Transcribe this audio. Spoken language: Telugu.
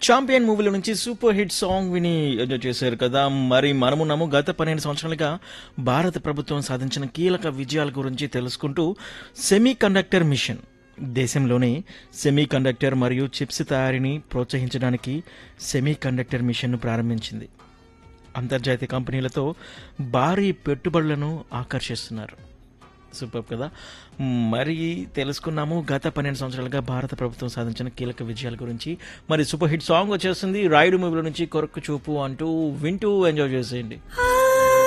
చాంపియన్ మూవీలో నుంచి సూపర్ హిట్ సాంగ్ విని ఎంజాయ్ చేశారు కదా మరి మనమున్నాము గత పన్నెండు సంవత్సరాలుగా భారత ప్రభుత్వం సాధించిన కీలక విజయాల గురించి తెలుసుకుంటూ సెమీ కండక్టర్ మిషన్ దేశంలోనే సెమీ కండక్టర్ మరియు చిప్స్ తయారీని ప్రోత్సహించడానికి సెమీ కండక్టర్ మిషన్ను ప్రారంభించింది అంతర్జాతీయ కంపెనీలతో భారీ పెట్టుబడులను ఆకర్షిస్తున్నారు సూపర్ కదా మరి తెలుసుకున్నాము గత పన్నెండు సంవత్సరాలుగా భారత ప్రభుత్వం సాధించిన కీలక విజయాల గురించి మరి సూపర్ హిట్ సాంగ్ వచ్చేస్తుంది రాయుడు మూవీలో నుంచి కొరకు చూపు అంటూ వింటూ ఎంజాయ్ చేసేయండి ఆ